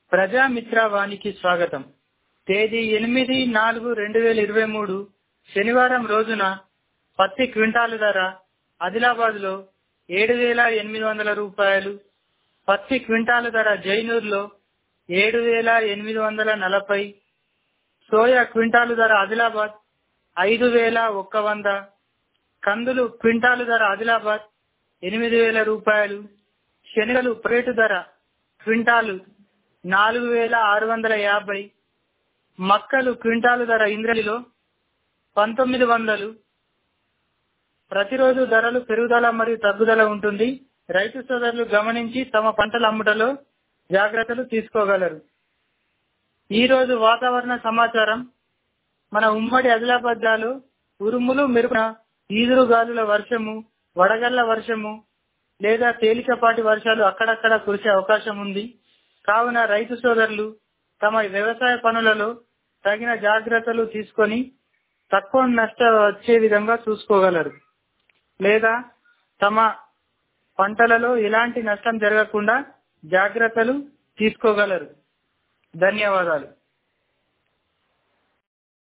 ప్రజామిత్ర వానికి స్వాగతం తేదీ ఎనిమిది నాలుగు రెండు వేల ఇరవై మూడు శనివారం రోజున పత్తి క్వింటాలు ధర ఆదిలాబాద్ లో ఏడు వేల ఎనిమిది వందల రూపాయలు పత్తి క్వింటాలు ధర జైనూర్లో ఏడు వేల ఎనిమిది వందల నలభై సోయా క్వింటాలు ధర ఆదిలాబాద్ ఐదు వేల ఒక్క వంద కందులు క్వింటాలు ధర ఆదిలాబాద్ ఎనిమిది వేల రూపాయలు శనగలు ప్రైవేటు ధర క్వింటాలు నాలుగు వేల ఆరు వందల యాభై మక్కలు క్వింటాలు ధర ఇంద్రలిలో పంతొమ్మిది వందలు ప్రతిరోజు ధరలు పెరుగుదల మరియు తగ్గుదల ఉంటుంది రైతు సోదరులు గమనించి తమ పంటల అమ్ముటలో జాగ్రత్తలు తీసుకోగలరు ఈ రోజు వాతావరణ సమాచారం మన ఉమ్మడి ఆదిలాబాద్ జిల్లాలో ఉరుములు మెరుపున ఈదురు గాలుల వర్షము వడగళ్ల వర్షము లేదా తేలికపాటి వర్షాలు అక్కడక్కడ కురిసే అవకాశం ఉంది కావున రైతు సోదరులు తమ వ్యవసాయ పనులలో తగిన జాగ్రత్తలు తీసుకొని తక్కువ నష్టం వచ్చే విధంగా చూసుకోగలరు లేదా తమ పంటలలో ఎలాంటి నష్టం జరగకుండా జాగ్రత్తలు తీసుకోగలరు ధన్యవాదాలు